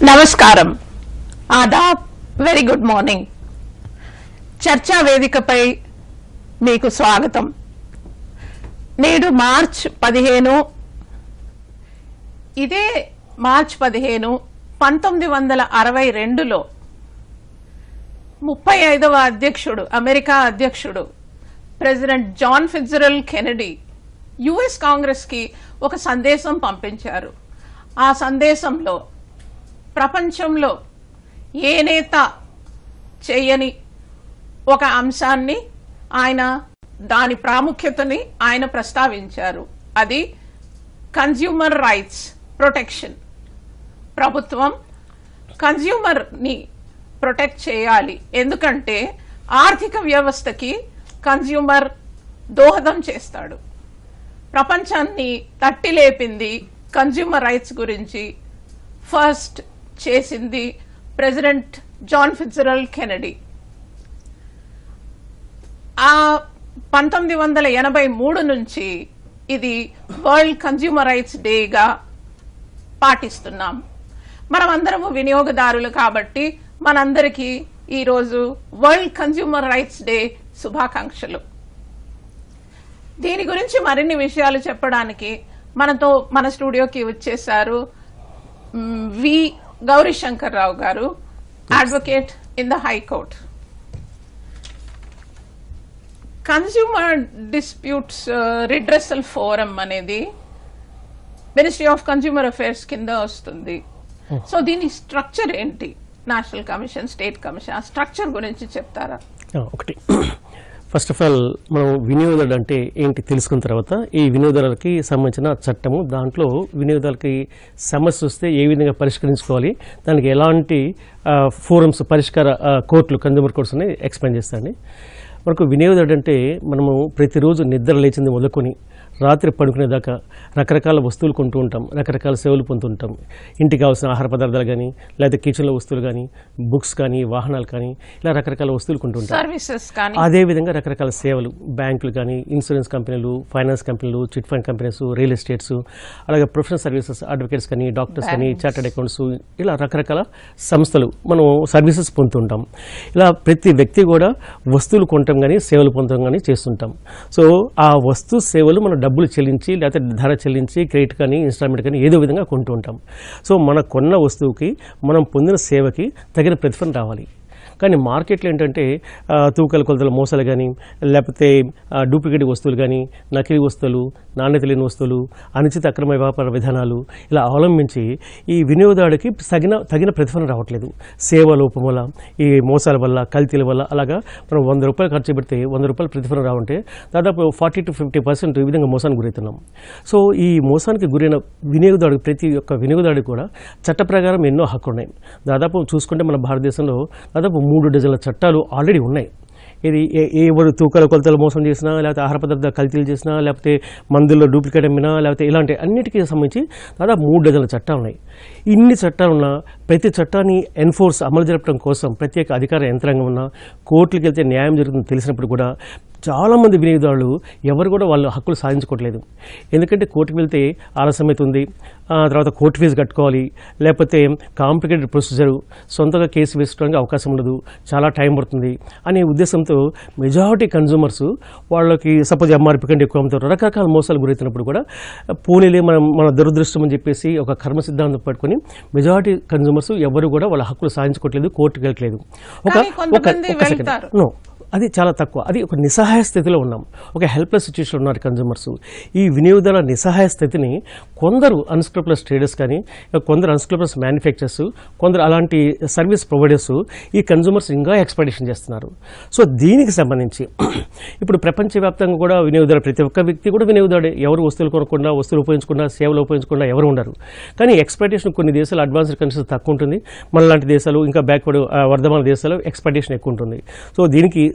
నమస్కారం ఆదాబ్ very good morning చర్చా వేదికపై మీకు స్వాగతం నేడు మార్చ్ పదిహేను ఇదే మార్చ్ పదిహేను పంతొమ్మిది వందల అరవై రెండులో ముప్పై ఐదవ అధ్యక్షుడు అమెరికా అధ్యక్షుడు president John Fitzgerald Kennedy US Congress కి ఒక సందేశం పంపించారు ఆ సందేశంలో ప్రపంచంలో ఏ నేత చేయని ఒక అంశాన్ని ఆయన దాని ప్రాముఖ్యతని ఆయన ప్రస్తావించారు అది కన్జ్యూమర్ రైట్స్ ప్రొటెక్షన్ ప్రభుత్వం కన్జ్యూమర్ ని ప్రొటెక్ట్ చేయాలి ఎందుకంటే ఆర్థిక వ్యవస్థకి కన్జ్యూమర్ దోహదం చేస్తాడు ప్రపంచాన్ని తట్టి లేపింది కన్జ్యూమర్ రైట్స్ గురించి ఫస్ట్ చేసింది ప్రెసిడెంట్ జాన్ ఫిట్జరల్ కెనడీ ఆ పంతొమ్మిది వందల ఎనభై మూడు నుంచి ఇది వరల్డ్ కన్జ్యూమర్ రైట్స్ డేగా పాటిస్తున్నాం మనమందరము వినియోగదారులు కాబట్టి మనందరికీ ఈరోజు వరల్డ్ కన్జ్యూమర్ రైట్స్ డే శుభాకాంక్షలు దీని గురించి మరిన్ని విషయాలు చెప్పడానికి మనతో మన స్టూడియోకి వచ్చేసారు మ్, వి గౌరీశంకర్ రావు గారు advocate in the high court consumer disputes redressal forum అనేది మినిస్ట్రీ ఆఫ్ కన్స్యూమర్ అఫైర్స్ కింద వస్తుంది సో దీని స్ట్రక్చర్ ఏంటి నేషనల్ కమిషన్ స్టేట్ కమిషన్ ఆ స్ట్రక్చర్ గురించి చెప్తారా ఆ, ఒకటి ఫస్ట్ ఆఫ్ ఆల్ మనం వినియోగదారుడు అంటే ఏంటి తెలుసుకున్న తర్వాత ఈ వినియోగదారులకి సంబంధించిన చట్టము దాంట్లో వినియోగదారులకి సమస్య వస్తే ఏ విధంగా పరిష్కరించుకోవాలి దానికి ఎలాంటి ఫోరమ్స్ పరిష్కార ఆ, కోర్టులు కన్జ్యూమర్ కోర్ట్స్ అని ఎక్స్ప్లెయిన్ చేస్తాను మనకు వినియోగదారుడు అంటే మనము ప్రతిరోజు నిద్ర లేచింది మొదలుకొని రాత్రి పడుకునేదాకా రకరకాల వస్తువులు కొంటూ ఉంటాం రకరకాల సేవలు పొందుతుంటాం ఇంటికి కావాల్సిన ఆహార పదార్థాలు కానీ లేదా కిచెన్లో వస్తువులు కానీ బుక్స్ కానీ వాహనాలు కానీ ఇలా రకరకాల వస్తువులు కొంటూ ఉంటాం సర్వీసెస్ కానీ అదే విధంగా రకరకాల సేవలు బ్యాంకులు కానీ ఇన్సూరెన్స్ కంపెనీలు ఫైనాన్స్ కంపెనీలు chit fund companies real estates అలాగే ప్రొఫెషనల్ సర్వీసెస్ అడ్వకేట్స్ కానీ డాక్టర్స్ కానీ చార్టెడ్ అకౌంట్స్ ఇలా రకరకాల సంస్థలు మనం సర్వీసెస్ పొందుతుంటాం ఇలా ప్రతి వ్యక్తి కూడా వస్తువులు కొనటం కానీ సేవలు పొందడం కానీ చేస్తుంటాం సో ఆ వస్తు సేవలు మనం డబ్బులు చెల్లించి లేకపోతే ధర చెల్లించి క్రెడిట్ కానీ ఇన్స్టాల్మెంట్ కానీ ఏదో విధంగా కొంటూ ఉంటాం సో మన కొన్న వస్తువుకి మనం పొందిన సేవకి తగిన ప్రతిఫలం రావాలి కానీ మార్కెట్లో ఏంటంటే ఆ, తూకాల కొలతల మోసాలు కానీ లేకపోతే ఆ, డూప్లికేట్ వస్తువులు కానీ నకిలీ వస్తువులు నాణ్యత లేని వస్తువులు అనుచిత అక్రమ వ్యాపార విధానాలు ఇలా అవలంబించి ఈ వినియోగదారుడికి తగిన తగిన ప్రతిఫలం రావట్లేదు సేవ లోపం వల్ల ఈ మోసాల వల్ల కల్తీల వల్ల అలాగా మనం వంద రూపాయలు ఖర్చు పెడితే వంద రూపాయలు ప్రతిఫలం రావంటే దాదాపు ఫార్టీ టు ఫిఫ్టీ పర్సెంట్ ఈ విధంగా మోసానికి గురవుతున్నాం సో ఈ మోసానికి గురైన వినియోగదారుడు ప్రతి ఒక్క వినియోగదారుడికి కూడా చట్ట ప్రకారం ఎన్నో హక్కులు ఉన్నాయి దాదాపు చూసుకుంటే మన భారతదేశంలో దాదాపు మూడు డజన్ల చట్టాలు ఆల్రెడీ ఉన్నాయి ఇది ఏ- ఏ ఎవరు తూకాల కొలతలు మోసం చేసినా లేకపోతే ఆహార పదార్థాలు కల్తీలు చేసినా లేకపోతే మందుల్లో డూప్లికేట్ అమ్మినా లేకపోతే ఇలాంటి అన్నిటికీ సంబంధించి దాదాపు మూడు డజన్ల చట్టాలు ఉన్నాయి ఇన్ని చట్టాలు ఉన్నా ప్రతి చట్టాన్ని ఎన్ఫోర్స్ అమలు జరపడం కోసం ప్రత్యేక అధికార యంత్రాంగం ఉన్నా కోర్టులకు వెళ్తే న్యాయం జరుగుతుందని తెలిసినప్పుడు కూడా చాలామంది వినియోగదారులు ఎవరు కూడా వాళ్ళ హక్కులు సాధించుకోవట్లేదు ఎందుకంటే కోర్టుకు వెళ్తే ఆలస్యం అవుతుంది ఆ తర్వాత కోర్టు ఫీజు కట్టుకోవాలి లేకపోతే కాంప్లికేటెడ్ ప్రొసీజర్ సొంతంగా కేసు వేసుకోవడానికి అవకాశం ఉండదు చాలా టైం పడుతుంది అనే ఉద్దేశంతో మెజారిటీ కన్జ్యూమర్స్ వాళ్ళకి సపోజ్ ఎంఆర్పి కంటే ఎక్కువ అమ్ముతారు రకరకాల మోసాలు గురవుతున్నప్పుడు కూడా పోనీలే మనం మన దురదృష్టం అని చెప్పేసి ఒక కర్మ సిద్ధాంతం పట్టుకొని మెజారిటీ కన్జ్యూమర్స్ ఎవరు కూడా వాళ్ళ హక్కులు సాధించుకోవట్లేదు కోర్టుకు వెళ్ళట్లేదు ఒక కానీ కొంతమంది ఒక- ఒక second. వెళ్తారు. నో అది చాలా తక్కువ అది ఒక నిస్సహాయ స్థితిలో ఉన్నాం ఒక హెల్ప్లెస్ సిచ్యువేషన్ ఉన్నారు కన్జ్యూమర్స్ ఈ వినియోగదారుల నిస్సహాయ స్థితిని కొందరు అన్స్క్రూపులస్ ట్రేడర్స్ కానీ కొందరు అన్స్క్రూపులస్ మ్యానుఫ్యాక్చర్స్ కొందరు అలాంటి సర్వీస్ ప్రొవైడర్స్ ఈ కన్జ్యూమర్స్ ఇంకా ఎక్స్పెక్టేషన్ చేస్తున్నారు సో దీనికి సంబంధించి ఇప్పుడు ప్రపంచవ్యాప్తంగా కూడా వినియోగదారు ప్రతి ఒక్క వ్యక్తి కూడా వినియోగదారుడే ఎవరు వస్తువులు కొనకుండా వస్తువులు ఉపయోగించకుండా సేవలు ఉపయోగించకుండా ఎవరు ఉండరు కానీ ఎక్స్పెక్టేషన్ కొన్ని దేశాలు అడ్వాన్స్డ్ కంట్రీస్ తక్కువ ఉంటుంది మన లాంటి దేశాలు ఇంకా బ్యాక్వర్డ్ వర్ధమాన దేశాలు ఎక్స్పెక్టేషన్ ఎక్కువ ఉంటుంది సో దీనికి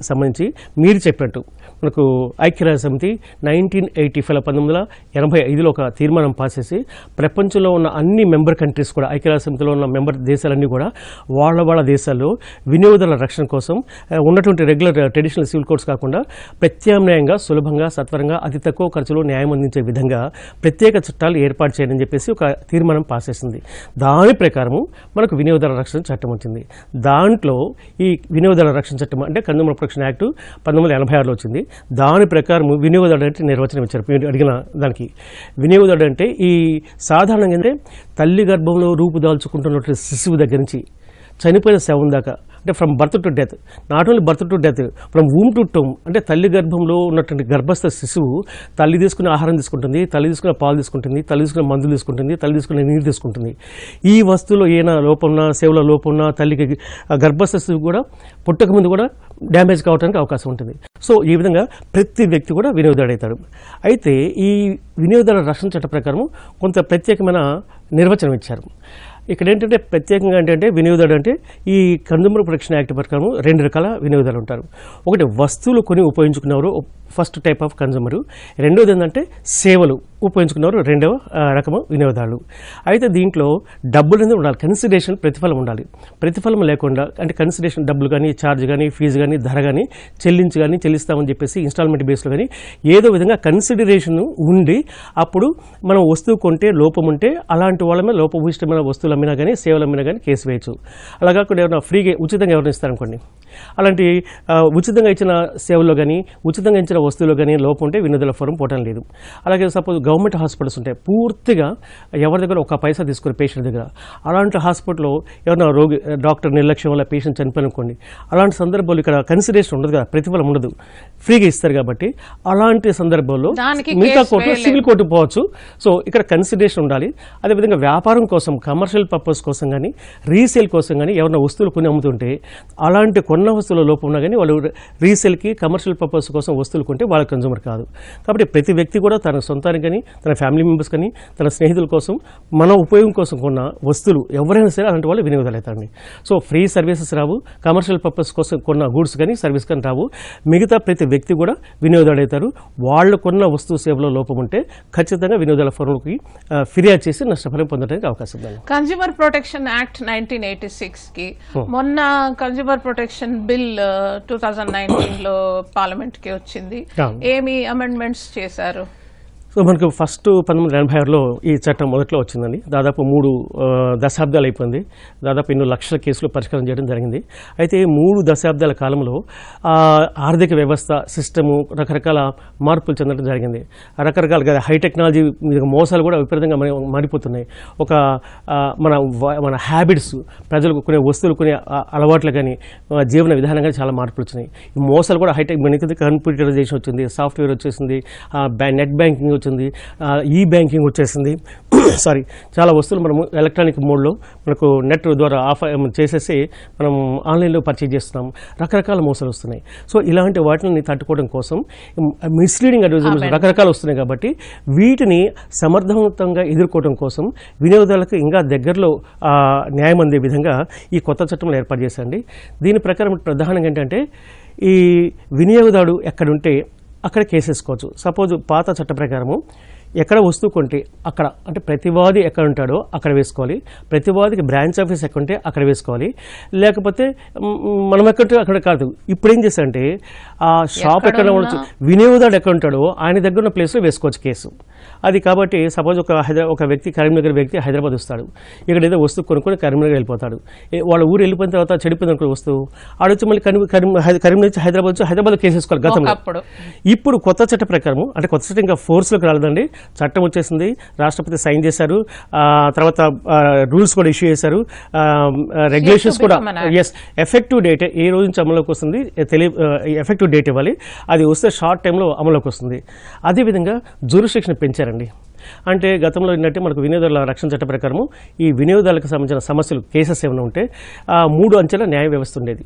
సంబంధించి మీరు చెప్పినట్టు మనకు ఐక్యరాజ్య సమితి నైన్టీన్ ఎయిటీ ఫైవ్ పంతొమ్మిది వందల ఎనభై ఐదులో ఒక తీర్మానం పాస్ చేసి ప్రపంచంలో ఉన్న అన్ని మెంబర్ కంట్రీస్ కూడా ఐక్యరాజ్య సమితిలో ఉన్న మెంబర్ దేశాలన్నీ కూడా వాళ్ళ వాళ్ళ దేశాల్లో వినియోగదారుల రక్షణ కోసం ఆ, ఉన్నటువంటి రెగ్యులర్ ట్రెడిషనల్ సివిల్ కోడ్స్ కాకుండా ప్రత్యామ్నాయంగా సులభంగా సత్వరంగా అతి తక్కువ ఖర్చులో న్యాయం అందించే విధంగా ప్రత్యేక చట్టాలు ఏర్పాటు చేయని చెప్పేసి ఒక తీర్మానం పాస్ చేసింది దాని ప్రకారము మనకు వినియోగదారుల రక్షణ చట్టం వచ్చింది దాంట్లో ఈ వినియోగదారుల రక్షణ చట్టం అంటే కన్జ్యూమర్ ప్రొటెక్షన్ యాక్ట్ పంతొమ్మిది వందల ఎనభై ఆరులో వచ్చింది దాని ప్రకారం వినియోగదారుడు అంటే నిర్వచనం ఇచ్చారు మీరు అడిగిన దానికి వినియోగదారుడు అంటే ఈ సాధారణంగా అంటే తల్లి గర్భంలో రూపుదాల్చుకుంటున్నటువంటి శిశువు దగ్గర నుంచి చనిపోయిన శవం దాకా అంటే from birth to death not only birth to death from womb to tomb అంటే తల్లి గర్భంలో ఉన్నటువంటి గర్భస్థ శిశువు తల్లి తీసుకునే ఆహారం తీసుకుంటుంది తల్లి తీసుకునే పాలు తీసుకుంటుంది తల్లి తీసుకునే మందులు తీసుకుంటుంది తల్లి తీసుకునే నీరు తీసుకుంటుంది ఈ వస్తువులో ఏమైనా లోపం ఉన్నా సేవల లోపం ఉన్నా తల్లికి ఆ గర్భస్థ శిశువు కూడా పుట్టక ముందు కూడా డ్యామేజ్ కావడానికి అవకాశం ఉంటుంది సో ఈ విధంగా ప్రతి వ్యక్తి కూడా వినియోగదారు అవుతాడు అయితే ఈ వినియోగదారుల రక్షణ చట్ట ప్రకారం కొంత ప్రత్యేకమైన నిర్వచనం ఇచ్చారు ఇక్కడ ఏంటంటే ప్రత్యేకంగా ఏంటంటే వినియోగదారుడు అంటే ఈ కన్జ్యూమర్ ప్రొటెక్షన్ యాక్ట్ ప్రకారం రెండు రకాల వినియోగదారులు ఉంటారు ఒకటి వస్తువులు కొని ఉపయోగించుకున్నవారు ఫస్ట్ టైప్ ఆఫ్ కన్జ్యూమర్ రెండోది ఏంటంటే సేవలు ఉపయోగించుకున్నవారు రెండవ ఆ, రకము వినియోగదారులు అయితే దీంట్లో డబ్బులు అనేది ఉండాలి కన్సిడరేషన్ ప్రతిఫలం ఉండాలి ప్రతిఫలం లేకుండా అంటే కన్సిడరేషన్ డబ్బులు కానీ ఛార్జ్ కానీ ఫీజు కానీ ధర కానీ చెల్లించి కానీ చెల్లిస్తామని చెప్పేసి ఇన్స్టాల్మెంట్ బేస్లో కానీ ఏదో విధంగా కన్సిడరేషన్ ఉండి అప్పుడు మనం వస్తువు కొంటే లోపం ఉంటే అలాంటి వాళ్ళ మీద లోపభూయిష్టమైన వస్తువులు అమ్మినా కానీ సేవలు అమ్మినా కానీ కేసు వేయచ్చు అలా కాకుండా ఎవరైనా ఫ్రీగా ఉచితంగా ఎవరైనా ఇస్తారనుకోండి అలాంటి ఆ, ఉచితంగా ఇచ్చిన సేవల్లో కానీ ఉచితంగా ఇచ్చిన వస్తువులో కానీ లోపం ఉంటే వినోదాల ఫోరం పోవటం లేదు అలాగే సపోజ్ గవర్నమెంట్ హాస్పిటల్స్ ఉంటాయి పూర్తిగా ఎవరి దగ్గర ఒక పైసా తీసుకుని పేషెంట్ దగ్గర అలాంటి హాస్పిటల్లో ఎవరైనా రోగి డాక్టర్ నిర్లక్ష్యం వల్ల పేషెంట్ చనిపోయిననుకోండి అలాంటి సందర్భాలు ఇక్కడ కన్సిడరేషన్ ఉండదు కదా ప్రతిఫలం ఉండదు ఫ్రీగా ఇస్తారు కాబట్టి అలాంటి సందర్భాల్లో దానికి మిగతా కేసు కోర్టు వేయలేదు. సివిల్ కోర్టు పోవచ్చు సో ఇక్కడ కన్సిడరేషన్ ఉండాలి అదేవిధంగా వ్యాపారం కోసం కమర్షియల్ పర్పస్ కోసం కానీ రీసేల్ కోసం కానీ ఎవరైనా వస్తువులు కొని అమ్ముతుంటే అలాంటి కొన్న వస్తువుల లోపం ఉన్నా కానీ వాళ్ళు రీసేల్కి కమర్షియల్ పర్పస్ కోసం వస్తువులు కొంటే వాళ్ళ కన్జ్యూమర్ కాదు కాబట్టి ప్రతి వ్యక్తి కూడా తన సొంతానికి కానీ తన ఫ్యామిలీ మెంబర్స్ కానీ తన స్నేహితుల కోసం మన ఉపయోగం కోసం కొన్న వస్తువులు ఎవరైనా సరే అలాంటి వాళ్ళు వినియోగదారులు అవుతారండి సో ఫ్రీ సర్వీసెస్ రావు కమర్షియల్ పర్పస్ కోసం కొన్న గూడ్స్ కానీ సర్వీస్ కానీ రావు మిగతా ప్రతి వ్యక్తి కూడా వినియోగదారులు అవుతారు వాళ్ళు కొన్న వస్తువు సేవలో లోపం ఉంటే ఖచ్చితంగా వినియోగదారుల ఫోరంకి ఆ, ఫిర్యాదు చేసి నష్టపరిహారం పొందడానికి అవకాశం ఉంది consumer protection act nineteen eighty six కి మొన్న consumer protection bill two thousand nineteen లో పార్లమెంట్ కి వచ్చింది అవును. ఏమి అమెండ్మెంట్స్ చేశారు సో మనకు ఫస్ట్ పంతొమ్మిది వందల ఎనభై ఆరులో ఈ చట్టం మొదట్లో వచ్చిందండి దాదాపు మూడు ఆ, దశాబ్దాలు అయిపోయింది దాదాపు ఎన్నో లక్షల కేసులు పరిష్కారం చేయడం జరిగింది అయితే ఈ మూడు దశాబ్దాల కాలంలో ఆ, ఆర్థిక వ్యవస్థ సిస్టము రకరకాల మార్పులు చెందడం జరిగింది రకరకాల హై టెక్నాలజీ మీద మోసాలు కూడా విపరీతంగా మరి- మారిపోతున్నాయి ఒక ఆ, మన వ- మన హ్యాబిట్స్ ప్రజలకు కొనే వస్తువులు కొనే ఆ, అలవాట్లు కానీ ఆ, జీవన విధానం కానీ చాలా మార్పులు వచ్చినాయి ఈ మోసాలు కూడా హైటెక్ మనకి కంప్యూటరైజేషన్ వచ్చింది సాఫ్ట్వేర్ వచ్చేసింది ఆ, బ్యా- నెట్ బ్యాంకింగ్ వచ్చింది ఆ, ఈ బ్యాంకింగ్ వచ్చేసింది సారీ చాలా వస్తువులు మనము ఎలక్ట్రానిక్ మోడ్లో మనకు నెట్ ద్వారా ఆఫ్ చేసేసి మనం ఆన్లైన్లో పర్చేజ్ చేస్తున్నాం రకరకాల మోసాలు వస్తున్నాయి సో ఇలాంటి వాటిని తట్టుకోవడం కోసం మిస్లీడింగ్ అడ్వర్టైజ్మెంట్స్ రకరకాలు వస్తున్నాయి కాబట్టి వీటిని సమర్థవంతంగా ఎదుర్కోవడం కోసం వినియోగదారులకు ఇంకా దగ్గరలో ఆ, న్యాయం అందే విధంగా ఈ కొత్త చట్టంలో ఏర్పాటు చేశాండి దీని ప్రకారం ప్రధానంగా ఏంటంటే ఈ వినియోగదారుడు ఎక్కడుంటే అక్కడ కేసేసుకోవచ్చు సపోజ్ పాత చట్ట ప్రకారము ఎక్కడ వస్తువు కొంటే అక్కడ అంటే ప్రతివాది ఎక్కడ ఉంటాడో అక్కడ వేసుకోవాలి ప్రతివాదికి బ్రాంచ్ ఆఫీస్ ఎక్కడ ఉంటే అక్కడ వేసుకోవాలి లేకపోతే మ్, మనం ఎక్కడ అక్కడ కాదు ఇప్పుడు ఏం చేశారంటే ఆ షాప్ ఎక్కడ ఎక్కడ ఉండొచ్చు వినియోగదారుడు ఎక్కడ ఉంటాడో ఆయన దగ్గర ఉన్న ప్లేస్లో వేసుకోవచ్చు కేసు అది కాబట్టి సపోజ్ ఒక హైదరా ఒక వ్యక్తి కరీంనగర్ వ్యక్తి హైదరాబాద్ వస్తాడు ఇక్కడ ఏదో వస్తువు కొనుక్కొని కరీంనగర్ వెళ్ళిపోతాడు ఏ- వాళ్ళ ఊరు వెళ్ళిపోయిన తర్వాత చెడిపోయింది అనుకో వస్తువు ఆడొచ్చి మళ్ళీ కరీం కరీం హై- కరీంనగర్ నుంచి హైదరాబాద్ వచ్చి హైదరాబాద్ కేసేసుకోవాలి గతంలో ఒకప్పుడు ఇప్పుడు కొత్త చట్ట ప్రకారం అంటే కొత్త చట్టం ఇంకా ఫోర్స్లోకి రాలేదండి చట్టం వచ్చేసింది రాష్ట్రపతి సైన్ చేశారు ఆ, తర్వాత రూల్స్ కూడా ఇష్యూ చేశారు రెగ్యులేషన్స్ కూడా become an act. As effective date ఏ రోజు నుంచి అమలులోకి వస్తుంది తెలియ ఎఫెక్టివ్ డేట్ ఇవ్వాలి అది వస్తే షార్ట్ టైంలో అమలులోకి వస్తుంది అదేవిధంగా జూరిస్టిక్షన్ పెంచారండి అంటే గతంలో ఏంటంటే మనకు వినియోగదారుల రక్షణ చట్ట ప్రకారము ఈ వినియోగదారులకు సంబంధించిన సమస్యలు కేసెస్ ఏమైనా ఉంటే ఆ మూడు అంచెల న్యాయ వ్యవస్థ ఉండేది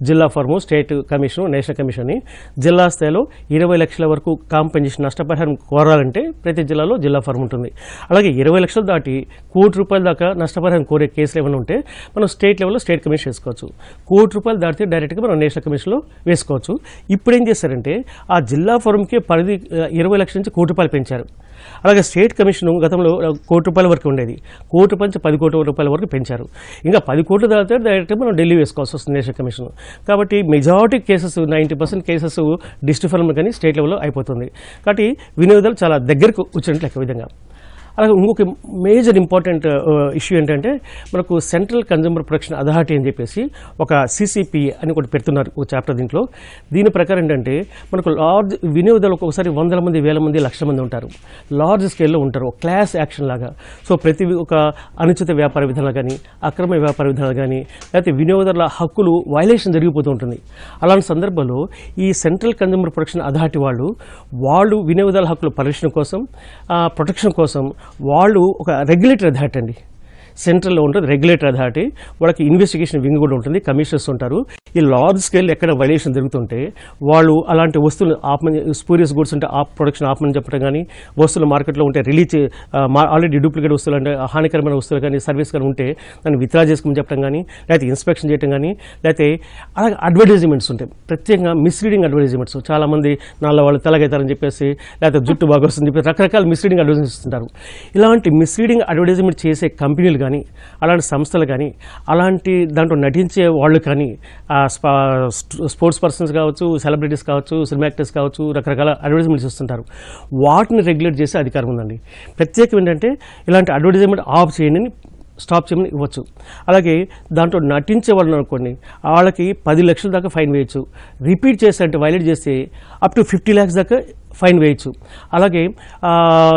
జిల్లా forum state commission national commission అని జిల్లా స్థాయిలో ఇరవై లక్షల వరకు కాంపెన్సేషన్ నష్టపరిహారం కోరాలంటే ప్రతి జిల్లాలో జిల్లా ఫార్మ్ ఉంటుంది అలాగే ఇరవై లక్షలు దాటి కోటి రూపాయల దాకా నష్టపరిహారం కోరే కేసులు ఏమైనా ఉంటే మనం స్టేట్ లెవెల్లో స్టేట్ కమిషన్ వేసుకోవచ్చు కోటి రూపాయలు దాటితే డైరెక్ట్గా మనం నేషనల్ కమిషన్లో వేసుకోవచ్చు ఇప్పుడు ఏం చేశారంటే ఆ జిల్లా ఫారంకి పరిధి ఆ, ఇరవై లక్షల నుంచి కోటి రూపాయలు పెంచారు అలాగే స్టేట్ కమిషన్ గతంలో ఆ, కోటి రూపాయల వరకు ఉండేది కోటి రూపాయల నుంచి పది కోట్ల రూపాయల వరకు పెంచారు ఇంకా పది కోట్లు దాటితే డైరెక్ట్గా మనం ఢిల్లీ వేసుకోవాల్సి వస్తుంది నేషనల్ కమిషన్ కాబట్టి majority cases ninety percent cases district forum కానీ స్టేట్ లెవెల్లో అయిపోతుంది కాబట్టి వినియోగదారులు చాలా దగ్గరకు వచ్చినట్లు లెక్క విధంగా అలాగే ఇంకొక మేజర్ ఇంపార్టెంట్ ఇష్యూ ఏంటంటే మనకు సెంట్రల్ కన్జ్యూమర్ ప్రొటెక్షన్ అథారిటీ అని చెప్పేసి ఒక సిసిపి అని ఒకటి పెడుతున్నారు ఒక చాప్టర్ దీంట్లో దీని ప్రకారం ఏంటంటే మనకు లార్జ్ వినియోగదారులు ఒక్కొక్కసారి వందల మంది వేల మంది లక్షల మంది ఉంటారు లార్జ్ స్కేల్లో ఉంటారు ఒక క్లాస్ యాక్షన్ లాగా సో ప్రతి ఒక అనుచిత వ్యాపార విధానాలు కానీ అక్రమ వ్యాపార విధానాలు కానీ లేకపోతే వినియోగదారుల హక్కులు వైలేషన్ జరిగిపోతూ ఉంటుంది అలాంటి సందర్భంలో ఈ సెంట్రల్ కన్జ్యూమర్ ప్రొటెక్షన్ అథారిటీ వాళ్ళు వాళ్ళు వినియోగదారుల హక్కుల పరిరక్షణ కోసం ఆ, ప్రొటెక్షన్ కోసం వాళ్ళు ఒక రెగ్యులేటరీ అథారిటీ అండి సెంట్రల్లో ఉంటుంది రెగ్యులేటరీ అథారిటీ వాళ్ళకి ఇన్వెస్టిగేషన్ వింగ్ కూడా ఉంటుంది కమిషనర్స్ ఉంటారు ఈ లార్జ్ స్కేల్ ఎక్కడ వైలేషన్ జరుగుతుంటే వాళ్ళు అలాంటి వస్తువులు ఆపమని స్పూరియస్ గుడ్స్ ఉంటే ఆప్ ప్రొడక్షన్ ఆపమని చెప్పడం కానీ వస్తువులు మార్కెట్లో ఉంటే రిలీజ్ ఆల్రెడీ డూప్లికేట్ వస్తువులు అంటే హానికరమైన వస్తువులు కానీ సర్వీస్ కానీ ఉంటే దాన్ని విత్డ్రా చేసుకోమని చెప్పడం కానీ లేకపోతే ఇన్స్పెక్షన్ చేయడం కానీ లేకపోతే అలాగే అడ్వర్టైజ్మెంట్స్ ఉంటాయి ప్రత్యేకంగా మిస్లీడింగ్ అడ్వర్టైజ్మెంట్స్ చాలా మంది నాళ్ళ వాళ్ళు తెల్లగైతారని చెప్పేసి లేకపోతే జుట్టు బాగా వస్తుందని చెప్పి రకరకాల మిస్లీడింగ్ అడ్వర్టైజ్మెంట్స్ ఇస్తుంటారు ఇలాంటి మిస్లీడింగ్ అడ్వర్టైజ్మెంట్ చేసే కంపెనీలు కానీ అలాంటి సంస్థలు కానీ అలాంటి దాంట్లో నటించే వాళ్ళు కానీ ఆ స్పా- స్పోర్ట్స్ పర్సన్స్ కావచ్చు సెలబ్రిటీస్ కావచ్చు సినిమా యాక్టర్స్ కావచ్చు రకరకాల అడ్వర్టైజ్మెంట్స్ ఇస్తుంటారు వాటిని రెగ్యులేట్ చేసే అధికారం ఉందండి ప్రత్యేకం ఏంటంటే ఇలాంటి అడ్వర్టైజ్మెంట్ ఆఫ్ చేయండి అని స్టాప్ చేయమని ఇవ్వచ్చు అలాగే దాంట్లో నటించే వాళ్ళని అనుకోండి వాళ్ళకి పది లక్షల దాకా ఫైన్ వేయచ్చు రిపీట్ చేస్తే అంటే వైలేట్ చేస్తే అప్ టు ఫిఫ్టీ ల్యాక్స్ దాకా ఫైన్ వేయచ్చు అలాగే ఆ,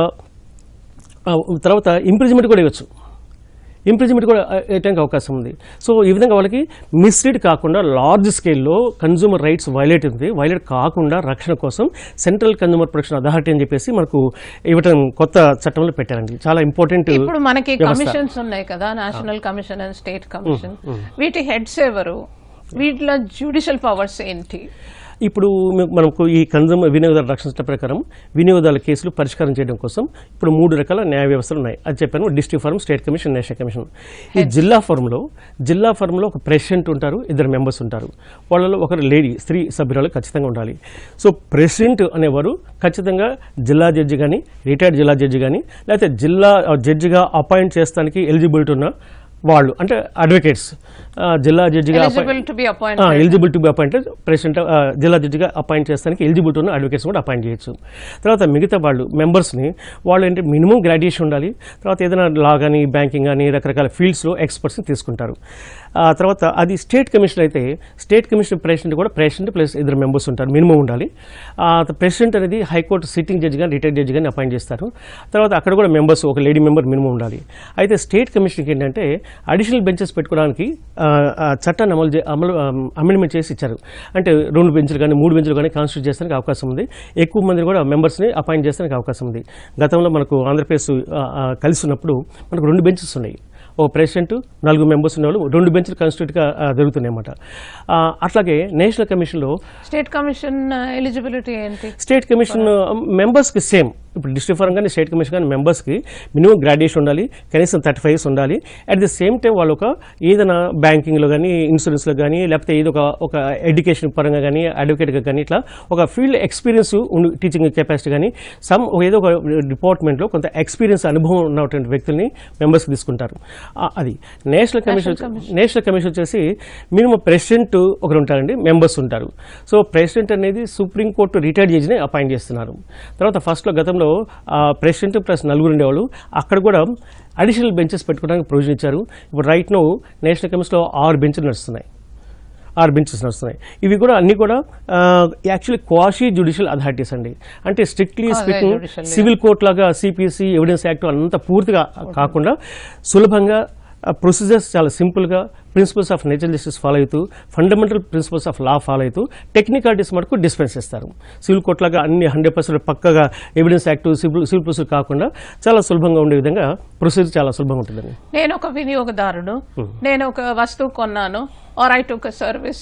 ఆ, తర్వాత ఇంప్రిజ్మెంట్ కూడా ఇవ్వచ్చు ఇంప్రిజ్మెంట్ కూడా ఆ, వేయడానికి అవకాశం ఉంది సో ఈ విధంగా వాళ్ళకి మిస్లీడ్ కాకుండా లార్జ్ స్కేల్లో కన్జ్యూమర్ రైట్స్ వైలేట్ ఉంది వైలేట్ కాకుండా రక్షణ కోసం సెంట్రల్ కన్జ్యూమర్ ప్రొటెక్షన్ అథారిటీ అని చెప్పేసి మనకు ఇవ్వటం కొత్త చట్టంలో పెట్టారండి చాలా ఇంపార్టెంట్ ఇప్పుడు మనకి వ్యవస్థ. కమిషన్స్ ఉన్నాయి కదా national commission and state commission వీటి హెడ్స్ ఎవరు వీటిలో జ్యుడిషియల్ పవర్స్ ఏంటి ఇప్పుడు మ- మనకు ఈ కన్జ్యూమర్ వినియోగదారుల రక్షణ చట్టం ప్రకారం వినియోగదారుల కేసులు పరిష్కారం చేయడం కోసం ఇప్పుడు మూడు రకాల న్యాయ వ్యవస్థలు ఉన్నాయి అది చెప్పాను district forum state commission national commission ఈ జిల్లా ఫారంలో జిల్లా ఫారంలో ఒక ప్రెసిడెంట్ ఉంటారు ఇద్దరు మెంబర్స్ ఉంటారు వాళ్ళలో ఒకరు లేడీ స్త్రీ సభ్యురాలు ఖచ్చితంగా ఉండాలి సో ప్రెసిడెంట్ అనేవారు ఖచ్చితంగా జిల్లా జడ్జి కానీ రిటైర్డ్ జిల్లా జడ్జి కానీ లేకపోతే జిల్లా ఆ, జడ్జిగా అపాయింట్ చేస్తానికి ఎలిజిబిలిటీ ఉన్న వాళ్ళు అంటే అడ్వకేట్స్ జిల్లా జడ్జిగా appoint- eligible to be appointed eligible to be appointed president ఆ, జిల్లా జడ్జిగా అపాయింట్ చేస్తానికి ఎలిజిబుల్ ఉన్న అడ్వకేట్స్ కూడా అపాయింట్ చేయొచ్చు తర్వాత మిగతా వాళ్ళు మెంబర్స్ని వాళ్ళు ఏంటి మినిమం గ్రాడ్యుయేషన్ ఉండాలి తర్వాత ఏదైనా లా కానీ బ్యాంకింగ్ కానీ రకరకాల ఫీల్డ్స్లో ఎక్స్పర్ట్స్ని తీసుకుంటారు ఆ తర్వాత అది స్టేట్ కమిషన్ అయితే స్టేట్ కమిషన్ ప్రెసిడెంట్ కూడా ప్రెసిడెంట్ ప్లస్ ఇద్దరు మెంబర్స్ ఉంటారు మినిమం ఉండాలి ఆ ప్రెసిడెంట్ అనేది హైకోర్టు సిట్టింగ్ జడ్జి కానీ రిటైర్డ్ జడ్జి కానీ అపాయింట్ చేస్తారు తర్వాత అక్కడ కూడా మెంబర్స్ ఒక లేడీ మెంబర్ మినిమం ఉండాలి అయితే స్టేట్ కమిషన్కి ఏంటంటే అడిషనల్ బెంచెస్ పెట్టుకోవడానికి ఆ, ఆ చట్టాన్ని అమలు చే- అమలు అమెండ్మెంట్ చేసి ఇచ్చారు అంటే రెండు బెంచ్లు కానీ మూడు బెంచ్లు కానీ కాన్స్టిట్యూట్ చేస్తానికి అవకాశం ఉంది ఎక్కువ మందిని కూడా మెంబర్స్ని అపాయింట్ చేస్తానికి అవకాశం ఉంది గతంలో మనకు ఆంధ్రప్రదేశ్ ఆ, ఆ, కలిసి ఉన్నప్పుడు మనకు రెండు బెంచెస్ ఉన్నాయి ఓ ప్రెసిడెంట్ నలుగురు మెంబర్స్ ఉన్నవాళ్ళు రెండు బెంచ్లు కాన్స్టిట్యూట్గా జరుగుతున్నాయి అన్నమాట ఆ, అట్లాగే నేషనల్ కమిషన్లో స్టేట్ కమిషన్ ఎలిజిబిలిటీ ఏంటి స్టేట్ కమిషన్ మెంబర్స్కి సేమ్ ఇప్పుడు డిస్ట్రిక్ట్ ఫారం కానీ స్టేట్ కమిషన్ కానీ మెంబర్స్కి మినిమం గ్రాడ్యుయేషన్ ఉండాలి కనీసం థర్టీ ఫైవ్ ఇయర్స్ ఉండాలి అట్ ది సేమ్ టైం వాళ్ళు ఒక ఏదైనా బ్యాంకింగ్లో కానీ ఇన్సూరెన్స్లో కానీ లేకపోతే ఏదో ఒక ఒక ఎడ్యుకేషన్ పరంగా కానీ అడ్వకేట్గా కానీ ఇట్లా ఒక ఫీల్డ్ ఎక్స్పీరియన్స్ ఉండి టీచింగ్ కెపాసిటీ కానీ సమ్ ఏదో ఒక డిపార్ట్మెంట్లో కొంత ఎక్స్పీరియన్స్ అనుభవం ఉన్నటువంటి వ్యక్తుల్ని మెంబర్స్కి తీసుకుంటారు ఆ, అది నేషనల్ కమిషన్ నేషనల్ కమిషన్ వచ్చేసి మినిమం ప్రెసిడెంట్ ఒకరు ఉంటారండి మెంబర్స్ ఉంటారు సో ప్రెసిడెంట్ అనేది సుప్రీంకోర్టు రిటైర్డ్ జడ్జిని అపాయింట్ చేస్తున్నారు తర్వాత ఫస్ట్లో గతంలో ప్రెసిడెంట్ ప్లస్ నలుగురు ఉండేవాళ్ళు అక్కడ కూడా అడిషనల్ బెంచెస్ పెట్టుకోవడానికి ప్రొవిజన్ ఇచ్చారు ఇప్పుడు రైట్ నో నేషనల్ కమిషన్లో ఆరు బెంచ్లు నడుస్తున్నాయి ఆరు బెంచెస్ నడుస్తున్నాయి ఇవి కూడా అన్ని కూడా యాక్చువల్లీ క్వాషీ జ్యుడిషియల్ అథారిటీస్ అండి అంటే స్ట్రిక్ట్లీ అదే స్పీకింగ్ judicial, సివిల్ కోర్ట్ లాగా సిపిసి ఎవిడెన్స్ యాక్ట్ అంతా పూర్తిగా కాకుండా సులభంగా ప్రొసీజర్స్ చాలా సింపుల్గా principles of natural justice follow అవుతూ fundamental principles of law follow అవుతూ టెక్నికాలిటీస్ మటుకు డిస్పెన్స్ చేస్తారు సివిల్ కోర్ట్ లాగా అన్ని హండ్రెడ్ పర్సెంట్ పక్కగా evidence act civil civil procedure కాకుండా చాలా సులభంగా ఉండే విధంగా ప్రొసీజర్ చాలా సులభంగా ఉంటుందండి నేను ఒక వినియోగదారుడు నేను ఒక వస్తువు కొన్నాను or I took service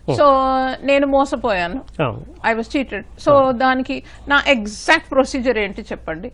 so నేను మోసపోయాను ఆ, ఐ వాజ్ చీటెడ్ సో దానికి నా ఎగ్జాక్ట్ ప్రొసీజర్ ఏంటి చెప్పండి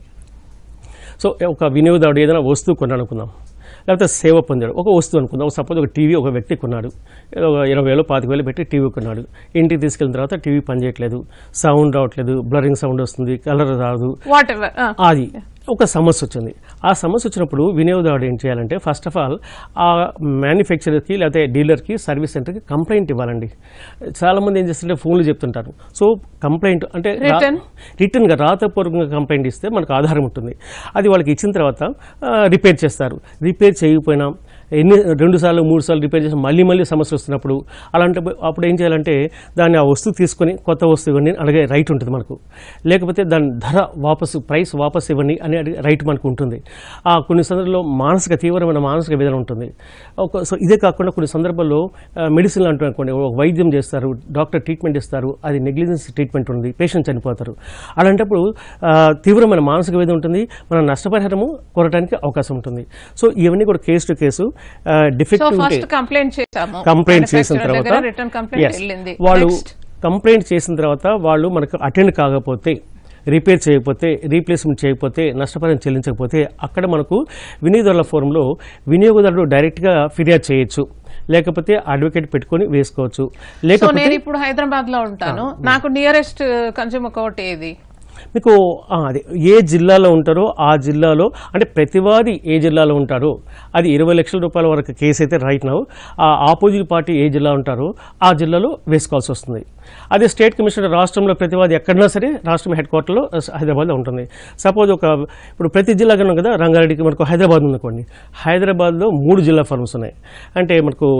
సో ఒక వినియోగదారుడు ఏదైనా వస్తువు కొన్నాడు అనుకుందాం లేకపోతే సేవ పొందాడు ఒక వస్తువు అనుకుందాం సపోజ్ ఒక టీవీ ఒక వ్యక్తి కొన్నాడు ఏదో ఒక ఇరవై వేలు పాతిక వేలు పెట్టి టీవీ కొన్నాడు ఇంటికి తీసుకెళ్ళిన తర్వాత టీవీ పనిచేయట్లేదు సౌండ్ రావట్లేదు బ్లరింగ్ సౌండ్ వస్తుంది కలర్ రాదు వాట్ ఎవర్ అది ఒక సమస్య వచ్చింది ఆ సమస్య వచ్చినప్పుడు వినియోగదారుడు ఏం చేయాలంటే ఫస్ట్ ఆఫ్ ఆల్ ఆ మ్యానుఫ్యాక్చరర్కి లేకపోతే డీలర్కి సర్వీస్ సెంటర్కి కంప్లైంట్ ఇవ్వాలండి చాలామంది ఏం చేస్తుంటే ఫోన్లు చెప్తుంటారు సో కంప్లైంట్ అంటే రా- Written? రిటర్న్గా రాతపూర్వకంగా కంప్లైంట్ ఇస్తే మనకు ఆధారం ఉంటుంది అది వాళ్ళకి ఇచ్చిన తర్వాత ఆ, రిపేర్ చేస్తారు రిపేర్ చేయకపోయినా ఎన్ని రెండు సార్లు మూడు సార్లు రిపేర్ చేసి మళ్ళీ మళ్ళీ సమస్య వస్తున్నప్పుడు అలాంటి అప్పుడు ఏం చేయాలంటే దాన్ని ఆ వస్తువు తీసుకొని కొత్త వస్తువు ఇవ్వండి అని అడిగే రైట్ ఉంటుంది మనకు లేకపోతే దాని ధర వాపసు ప్రైస్ వాపస్ ఇవ్వండి అని అడిగే రైట్ మనకు ఉంటుంది ఆ కొన్ని సందర్భాల్లో మానసిక తీవ్రమైన మానసిక వేదన ఉంటుంది ఒక సో ఇదే కాకుండా కొన్ని సందర్భాల్లో మెడిసిన్ అంటూ అనుకోండి ఒక వైద్యం చేస్తారు డాక్టర్ ట్రీట్మెంట్ ఇస్తారు అది నెగ్లిజెన్స్ ట్రీట్మెంట్ ఉంది పేషెంట్ చనిపోతారు అలాంటప్పుడు ఆ, తీవ్రమైన మానసిక వేదన ఉంటుంది మనం నష్టపరిహారము కోరడానికి అవకాశం ఉంటుంది సో ఇవన్నీ కూడా case to case so defect ఉంటే ఫస్ట్ కంప్లైంట్ చేసాము కంప్లైంట్ చేసిన Manufacturer దగ్గర తర్వాత రిటర్న్ కంప్లైంట్ Yes. వెళ్ళింది వాళ్ళు Next. కంప్లైంట్ చేసిన తర్వాత వాళ్ళు మనకు అటెండ్ కాకపోతే రిపేర్ చేయకపోతే రీప్లేస్మెంట్ చేయకపోతే నష్టపరిహారం చెల్లించకపోతే అక్కడ మనకు వినియోగదారుల ఫోరంలో వినియోగదారుడు డైరెక్ట్గా ఫిర్యాదు చేయొచ్చు లేకపోతే అడ్వకేట్ పెట్టుకొని వేసుకోవచ్చు సో లేకపోతే నేను ఇప్పుడు హైదరాబాద్ లో ఉంటాను నాకు నియరెస్ట్ కన్స్యూమర్ కోర్ట్ ఏది మీకు ఆ, అదే ఏ జిల్లాలో ఉంటారో ఆ జిల్లాలో అంటే ప్రతివాది ఏ జిల్లాలో ఉంటారో అది ఇరవై లక్షల రూపాయల వరకు కేసు అయితే రైట్ నౌ ఆ ఆపోజిట్ పార్టీ ఏ జిల్లా ఉంటారో ఆ జిల్లాలో వేసుకోవాల్సి వస్తుంది అదే స్టేట్ కమిషనర్ రాష్ట్రంలో ప్రతివాది ఎక్కడన్నా సరే రాష్ట్రం హెడ్ క్వార్టర్లో హైదరాబాద్లో ఉంటుంది సపోజ్ ఒక ఇప్పుడు ప్రతి జిల్లా కన్నా కదా రంగారెడ్డికి మనకు హైదరాబాద్ ఉందనుకోండి హైదరాబాద్లో మూడు జిల్లా ఫార్మ్స్ ఉన్నాయి అంటే మనకు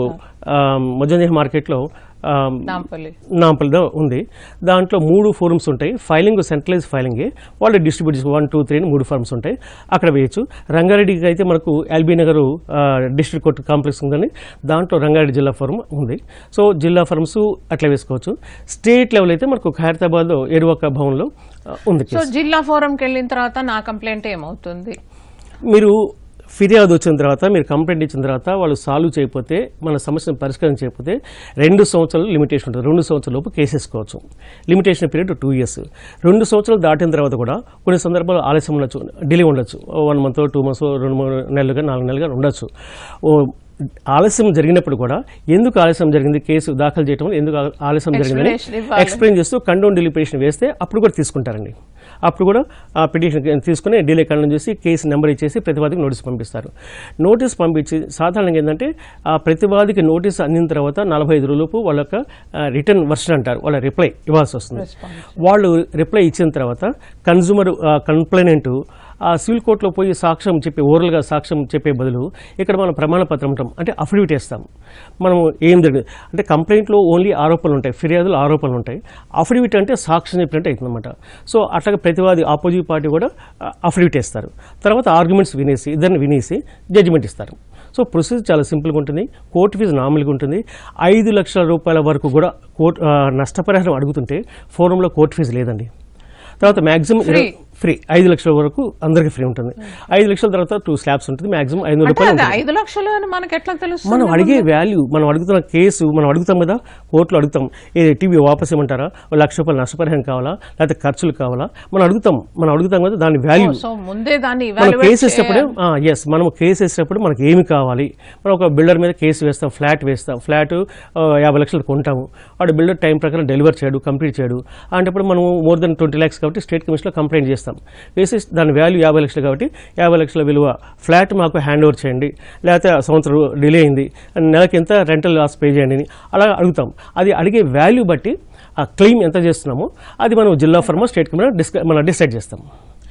మొజంజహ్ మార్కెట్లో ఆ, నాంపల్లి నాంపల్లిలో ఉంది దాంట్లో మూడు ఫోరమ్స్ ఉంటాయి ఫైలింగ్ సెంట్రలైజ్ ఫైలింగే వాళ్ళు డిస్ట్రిబ్యూట్ చేసి వన్ టూ త్రీ అని మూడు ఫార్మ్స్ ఉంటాయి అక్కడ వేయచ్చు రంగారెడ్డికి అయితే మనకు LB Nagar district court complex ఉందని దాంట్లో రంగారెడ్డి జిల్లా ఫారం ఉంది సో జిల్లా ఫార్మ్స్ అట్లా వేసుకోవచ్చు స్టేట్ లెవెల్ అయితే మనకు హైదరాబాద్లో ఎరువక భవన్లో ఆ, ఉంది సో కేసు జిల్లా ఫోరంకి వెళ్ళిన తర్వాత నా కంప్లైంట్ ఏమవుతుంది మీరు ఫిర్యాదు వచ్చిన తర్వాత మీరు కంప్లైంట్ ఇచ్చిన తర్వాత వాళ్ళు సాల్వ్ చేయకపోతే మన సమస్యను పరిష్కారం చేయకపోతే రెండు సంవత్సరాలు లిమిటేషన్ ఉంటుంది రెండు సంవత్సరాల లోపు కేసు వేసుకోవచ్చు లిమిటేషన్ పీరియడ్ టూ ఇయర్స్ రెండు సంవత్సరాలు దాటిన తర్వాత కూడా కొన్ని సందర్భాలు ఆలస్యం ఉండొచ్చు డిలే ఉండొచ్చు వన్ మంత్ టూ మంత్స్ రెండు మూడు నెలలుగా నాలుగు నెలలుగా ఉండొచ్చు ఓ ఆలస్యం జరిగినప్పుడు కూడా ఎందుకు ఆలస్యం జరిగింది కేసు దాఖలు చేయడం వల్ల ఎందుకు ఆ- ఆలస్యం జరిగిందని Explanation ఇవ్వాలి. ఎక్స్ప్లెయిన్ చేస్తూ కండోన్ డిలిపేషన్ వేస్తే అప్పుడు కూడా తీసుకుంటారండి అప్పుడు కూడా ఆ పిటిషన్ తీసుకుని డిలే కండోన్ చేసి కేసు నెంబర్ ఇచ్చేసి ప్రతివాదికి నోటీస్ పంపిస్తారు నోటీస్ పంపించి సాధారణంగా ఏంటంటే ఆ ప్రతివాదికి నోటీస్ అందిన తర్వాత నలభై ఐదు రోజులపు వాళ్ళ యొక్క రిటర్న్ వర్షన్ అంటారు వాళ్ళ రిప్లై ఇవ్వాల్సి వస్తుంది వాళ్ళు రిప్లై ఇచ్చిన తర్వాత కన్జ్యూమర్ కంప్లైనెంట్ ఆ సివిల్ కోర్టులో పోయి సాక్ష్యం చెప్పే ఓరల్గా సాక్ష్యం చెప్పే బదులు ఇక్కడ మనం ప్రమాణ పత్రం ఉంటాం అంటే అఫిడవిట్ వేస్తాం మనం ఏం జరిగింది అంటే కంప్లైంట్లో ఓన్లీ ఆరోపణలు ఉంటాయి ఫిర్యాదులు ఆరోపణలు ఉంటాయి అఫిడవిట్ అంటే సాక్ష్యం చెప్పినట్టు అవుతుందన్నమాట సో అట్లాగే ప్రతివాది ఆపోజిట్ పార్టీ కూడా అఫిడవిట్ వేస్తారు తర్వాత ఆర్గ్యుమెంట్స్ వినేసి ఇద్దరిని వినేసి జడ్జిమెంట్ ఇస్తారు సో ప్రొసీజర్ చాలా సింపుల్గా ఉంటుంది కోర్టు ఫీజు నార్మల్గా ఉంటుంది ఐదు లక్షల రూపాయల వరకు కూడా కోర్టు ఆ, నష్టపరిహారం అడుగుతుంటే ఫోరంలో కోర్టు ఫీజు లేదండి తర్వాత మ్యాక్సిమం Free. ఫ్రీ ఐదు లక్షల వరకు అందరికీ ఫ్రీ ఉంటుంది ఐదు లక్షల తర్వాత టూ స్లాబ్స్ ఉంటుంది మాక్సిమం ఐదు వందల అంటే రూపాయలు అది ఉంటుంది ఐదు లక్షలు అని మనకి ఎట్లా తెలుస్తుంది మనం అడిగే వాల్యూ మనం అడుగుతున్న కేసు మనం అడుగుతాం కదా కోర్టులో అడుగుతాం ఏ టీవీ వాపస్ ఇవ్వమంటారా ఓ లక్ష రూపాయలు నష్టపరిహారం కావాలా లేకపోతే ఖర్చులు కావాలా మనం అడుగుతాం మనం అడుగుతాం కదా దాని వాల్యూ సో ముందే దాన్ని మనం evaluate కేసు వేసేటప్పుడే చేయాలి. ఎస్ మనం కేసు వేసేటప్పుడు మనకి ఏమి కావాలి మనం ఒక బిల్డర్ మీద కేసు వేస్తాం ఫ్లాట్ వేస్తాం ఫ్లాట్ యాభై లక్షలు కొంటాము వాడు బిల్డర్ టైం ప్రకారం డెలివర్ చేయడు కంప్లీట్ చేయడు అలాంటప్పుడు మనం మోర్ దెన్ ట్వంటీ ల్యాక్స్ కాబట్టి స్టేట్ కమిషన్లో కంప్లైంట్ చేస్తాం వేసి దాని వాల్యూ యాభై లక్షలు కాబట్టి యాభై లక్షల విలువ ఫ్లాట్ మాకు హ్యాండ్ ఓవర్ చేయండి లేకపోతే ఆ సంవత్సరం డిలే అయింది నెలకి ఎంత రెంటల్ లాస్ పే చేయండి అని అలా అడుగుతాం అది అడిగే వాల్యూ బట్టి ఆ క్లెయిమ్ ఎంత చేస్తున్నామో అది మనం జిల్లా ఫర్మా స్టేట్ కమిషన్ డిస్క మనం డిసైడ్ చేస్తాం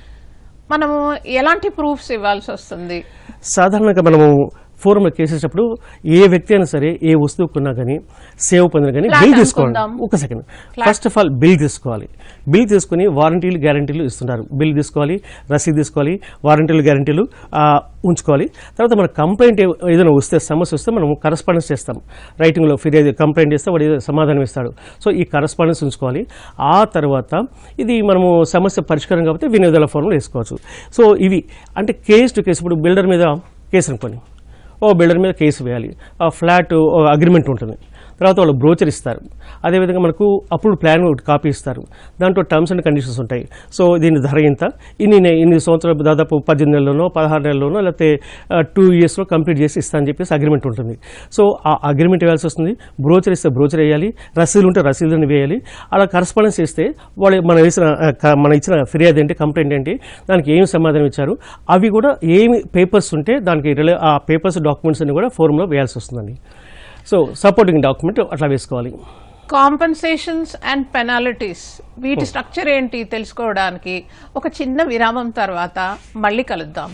మనము ఎలాంటి ప్రూఫ్స్ ఇవ్వాల్సి వస్తుంది సాధారణంగా మనము ఫోరంలో కేసేటప్పుడు ఏ వ్యక్తి అయినా సరే ఏ వస్తువు కొన్నా కానీ సేవ్ పొందినా కానీ Flat బిల్ తీసుకోవాలి అనుకుందాం. ఒక second first of all bill తీసుకోవాలి బిల్ తీసుకుని వారంటీలు గ్యారంటీలు ఇస్తున్నారు బిల్ తీసుకోవాలి రసీదు తీసుకోవాలి వారంటీలు గ్యారంటీలు ఆ, ఉంచుకోవాలి తర్వాత మన కంప్లైంట్ ఏ- ఏదైనా వస్తే సమస్య వస్తే మనం కరస్పాండెన్స్ చేస్తాం రైటింగ్లో ఫిర్యాదు కంప్లైంట్ చేస్తే వాడు ఏదో సమాధానం ఇస్తాడు సో ఈ కరస్పాండెన్స్ ఉంచుకోవాలి ఆ తర్వాత ఇది మనము సమస్య పరిష్కారం కాబట్టి వినియోగదారుల ఫోరంలో వేసుకోవచ్చు సో ఇవి అంటే కేసు టు కేసు ఇప్పుడు బిల్డర్ మీద కేసు అనుకోండి ఓ బిల్డర్ మీద కేసు వేయాలి ఆ ఫ్లాట్ అగ్రిమెంట్ ఉంటుంది తర్వాత వాళ్ళు బ్రోచర్ ఇస్తారు అదేవిధంగా మనకు అప్పుడు ప్లాన్ ఒకటి కాపీ ఇస్తారు దాంట్లో టర్మ్స్ అండ్ కండిషన్స్ ఉంటాయి సో దీని ధర ఇంత ఇన్ని నే- ఇన్ని సంవత్సరాలు దాదాపు పద్దెనిమిది నెలల్లోనో పదహారు నెలల్లోనో లేకపోతే టూ ఇయర్స్లో కంప్లీట్ చేసి ఇస్తా అని చెప్పేసి అగ్రిమెంట్ ఉంటుంది సో ఆ అగ్రిమెంట్ వేయాల్సి వస్తుంది బ్రోచర్ ఇస్తే బ్రోచర్ వేయాలి రసీదులు ఉంటే రసీదులను వేయాలి అలా కరస్పాండెన్స్ చేస్తే వాళ్ళు మనం వేసిన ఆ, క- మనం ఇచ్చిన ఫిర్యాదు ఏంటి కంప్లైంట్ ఏంటి దానికి ఏమి సమాధానం ఇచ్చారు అవి కూడా ఏమి పేపర్స్ ఉంటే దానికి రిలే ఆ పేపర్స్ డాక్యుమెంట్స్ అన్ని కూడా ఫోరంలో వేయాల్సి వస్తుందండి సో సపోర్టింగ్ డాక్యుమెంట్ అట్లా వేసుకోవాలి కాంపన్సేషన్స్ అండ్ పెనాలిటీస్ వీటి స్ట్రక్చర్ ఏంటి తెలుసుకోవడానికి ఒక చిన్న విరామం తర్వాత మళ్ళీ కలుద్దాం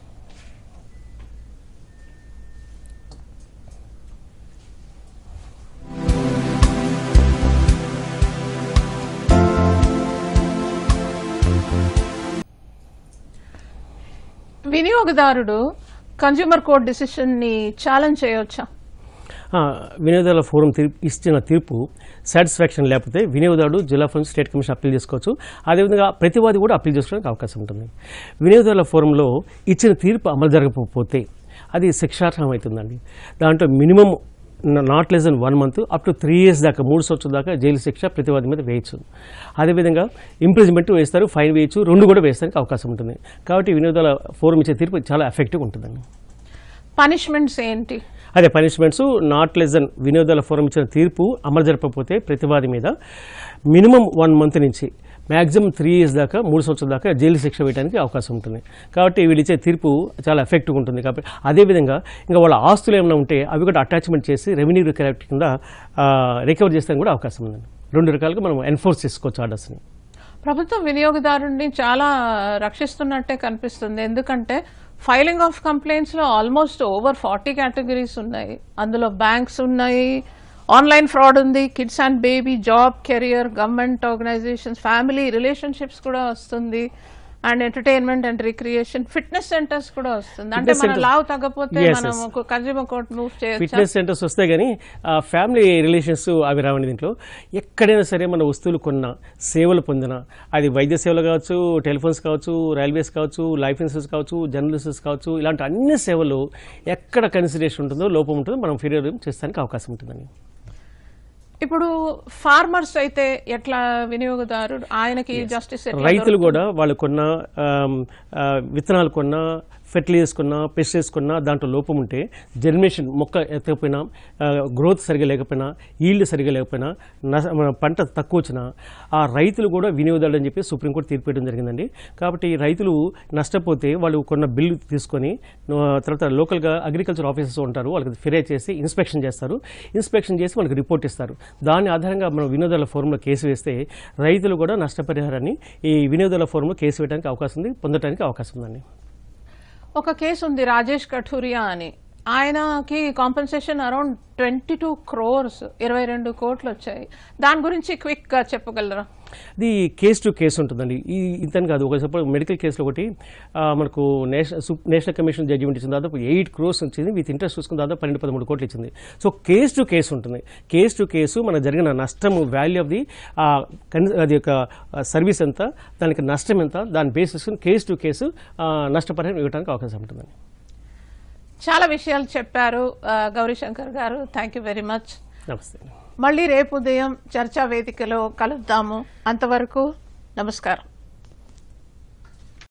వినియోగదారుడు కన్జ్యూమర్ కోర్ట్ డిసిషన్ ని ఛాలెంజ్ చేయవచ్చా ఆ, వినియోగదారుల ఫోరం తీర్పు ఇచ్చిన తీర్పు సాటిస్ఫాక్షన్ లేకపోతే వినియోగదారుడు జిల్లా ఫోరం స్టేట్ కమిషన్ అప్పీల్ చేసుకోవచ్చు అదేవిధంగా ప్రతివాది కూడా అప్పీల్ చేసుకోవడానికి అవకాశం ఉంటుంది వినియోగదారుల ఫోరంలో ఇచ్చిన తీర్పు అమలు జరగకపోతే అది శిక్షార్హం అవుతుందండి దాంట్లో minimum not less than one month up to three years దాకా మూడు సంవత్సరాల దాకా జైలు శిక్ష ప్రతివాది మీద వేయచ్చు అదేవిధంగా ఇంప్రిజ్మెంట్ వేస్తారు ఫైన్ వేయచ్చు రెండు కూడా వేస్తానికి అవకాశం ఉంటుంది కాబట్టి వినియోగదారుల ఫోరం ఇచ్చే తీర్పు చాలా ఎఫెక్టివ్ ఉంటుందండి పనిష్మెంట్స్ ఏంటి అదే పనిష్మెంట్స్ నాట్ లెస్ దెన్ వినియోగదారుల ఫోరం ఇచ్చిన తీర్పు అమలు జరపకపోతే ప్రతివాది మీద మినిమం వన్ మంత్ నుంచి మ్యాక్సిమం త్రీ ఇయర్స్ దాకా మూడు సంవత్సరాల దాకా జైలు శిక్ష వేయడానికి అవకాశం ఉంటుంది కాబట్టి వీళ్ళు ఇచ్చే తీర్పు చాలా ఎఫెక్టివ్గా ఉంటుంది కాబట్టి అదేవిధంగా ఇంకా వాళ్ళ ఆస్తులు ఏమైనా ఉంటే అవి కూడా అటాచ్మెంట్ చేసి రెవెన్యూ రికలెక్ట్ కింద రికవర్ చేస్తానికి కూడా అవకాశం ఉందండి రెండు రకాలుగా మనం ఎన్ఫోర్స్ చేసుకోవచ్చు ఆర్డర్స్ని ప్రభుత్వం వినియోగదారుడిని చాలా రక్షిస్తున్నట్టే కనిపిస్తుంది ఎందుకంటే ఫైలింగ్ ఆఫ్ కంప్లైంట్స్ లో ఆల్మోస్ట్ ఓవర్ ఫార్టీ కేటగిరీస్ ఉన్నాయి అందులో బ్యాంక్స్ ఉన్నాయి ఆన్లైన్ ఫ్రాడ్ ఉంది kids and baby job career government organisations family relationships కూడా వస్తుంది and entertainment and recreation fitness centres కూడా వస్తుంది అంటే Fitness మన centers. లావ్ తగ్గపోతే Yes, మనం yes. కన్జ్యూమర్ కోర్ట్ మూవ్ చేయొచ్చు ఫిట్నెస్ సెంటర్స్ వస్తాయి కానీ ఫ్యామిలీ రిలేషన్స్ అవి రావండి దీంట్లో ఎక్కడైనా సరే మన వస్తువులు కొన్నా సేవలు పొందినా అది వైద్య సేవలు కావచ్చు టెలిఫోన్స్ కావచ్చు రైల్వేస్ కావచ్చు లైఫ్ ఇన్సూరెన్స్ కావచ్చు జనరల్ ఇన్సూరెన్స్ కావచ్చు ఇలాంటి అన్ని సేవలు ఎక్కడ కన్సిడరేషన్ ఉంటుందో లోపం ఉంటుందో మనం ఫిర్యాదు చేస్తానికి అవకాశం ఉంటుందండి ఇప్పుడు ఫార్మర్స్ అయితే ఎట్లా వినియోగదారుడు ఆయనకి జస్టిస్ రైతులు కూడా వాళ్ళు కొన్న ఆమ్, ఆ, విత్తనాలు కొన్నా ఫెర్టిలైజర్స్ కొన్నా పెస్టిసైడ్స్ కొన్నా దాంట్లో లోపం ఉంటే జర్మినేషన్ మొక్క ఎత్తకపోయినా గ్రోత్ సరిగా లేకపోయినా ఈల్డ్ సరిగా లేకపోయినా నస- మన పంట తక్కువ వచ్చినా ఆ రైతులు కూడా వినియోగదారులు అని చెప్పి సుప్రీంకోర్టు తీర్పు ఇవ్వడం జరిగిందండి కాబట్టి రైతులు నష్టపోతే వాళ్ళు కొన్న బిల్లు తీసుకొని ఆ, తర్వాత లోకల్గా అగ్రికల్చర్ ఆఫీసర్స్ ఉంటారు వాళ్ళకి ఫిర్యాదు చేసి ఇన్స్పెక్షన్ చేస్తారు ఇన్స్పెక్షన్ చేసి వాళ్ళకి రిపోర్ట్ ఇస్తారు దాని ఆధారంగా మనం వినోదాల ఫోరంలో కేసు వేస్తే రైతులు కూడా నష్టపరిహారాన్ని ఈ వినోదాల ఫోరంలో కేసు వేయడానికి అవకాశం ఉంది పొందడానికి అవకాశం ఉందండి ఒక కేసు ఉంది రాజేష్ కఠూరియా అని ఆయనకి compensation around twenty two crores ఇరవై రెండు కోట్లు వచ్చాయి దాని గురించి క్విక్ గా చెప్పగలరా ఇది కేస్ టు కేసు ఉంటుందండి ఈ ఇంతని కాదు ఒక సపోజ్ మెడికల్ కేసులో ఒకటి ఆ, మనకు నేషనల్ సు- నేషనల్ కమిషన్ జడ్జిమెంట్ ఇచ్చింది దాదాపు ఎయిట్ క్రోర్స్ వచ్చింది విత్ ఇంట్రెస్ట్ చూసుకుని దాదాపు పన్నెండు పదమూడు కోట్లు ఇచ్చింది సో కేస్ టు కేసు ఉంటుంది కేస్ టు కేసు మనకు జరిగిన నష్టం వాల్యూ ఆఫ్ ది అది యొక్క సర్వీస్ ఎంత దానికి నష్టం ఎంత దాన్ని బేస్ చేసుకుని కేసు టు కేసు నష్టపరిహారం ఇవ్వడానికి అవకాశం ఉంటుందండి చాలా విషయాలు చెప్పారు ఆ, గౌరీశంకర్ గారు థ్యాంక్ యూ వెరీ మచ్ నమస్తే మళ్ళీ రేపు ఉదయం చర్చా వేదికలో కలుద్దాము అంతవరకు నమస్కారం